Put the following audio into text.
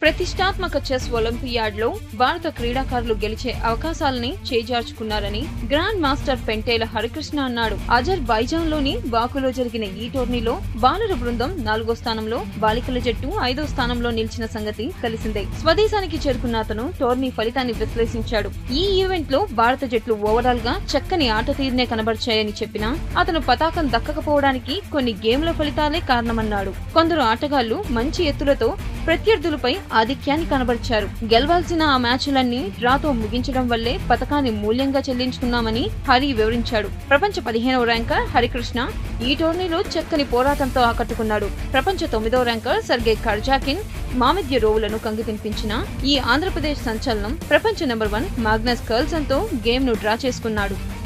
ప్రతిష్టాత్మక chess olympiad లో భారత క్రీడాకారులు గెలిచే అవకాశాలని చేజార్చుకున్నారని గ్రాండ్ మాస్టర్ పెంటేల హరికృష్ణ అన్నాడు అజర్ బైజాన్ లోని బాకులో జరిగిన ఈ టోర్నీలో బాలుర బృందం నాలుగో స్థానంలో బాలికల జట్టు ఐదో స్థానంలో నిలిచిన సంగతి తెలిసిందే స్వదేశానికి చేరుకున్న అతను టోర్నీ ఫలితాన్ని విశ్లేషించాడు ఈ ఈవెంట్ లో భారత జట్లు ఓవరాల్ గా చక్కని ఆట తీరునే కనబర్చాయని చెప్పినా అతను పతాకం దక్కకపోవడానికి కొన్ని గేమ్ల ఫలితాలే కారణమన్నాడు కొందరు ఆటగాళ్లు మంచి ఎత్తులతో ప్రత్యర్థులపై ఆధిక్యాన్ని కనబరిచారు గెలవాల్సిన ఆ మ్యాచ్లన్నీ డ్రాతో ముగించడం వల్లే పతకాన్ని మూల్యంగా చెల్లించుకున్నామని హరి వివరించాడు ప్రపంచ పదిహేనవ ర్యాంకర్ హరికృష్ణ ఈ టోర్నీలో చక్కని పోరాటంతో ఆకట్టుకున్నాడు ప్రపంచ తొమ్మిదవ ర్యాంకర్ సర్గే కర్జాకిన్ మామిద్య రోవులను కంగి తినిపించిన ఈ ఆంధ్రప్రదేశ్ సంచలనం ప్రపంచ నెంబర్ వన్ మాగ్నస్ కర్ల్సన్ తో గేమ్ ను డ్రా చేసుకున్నాడు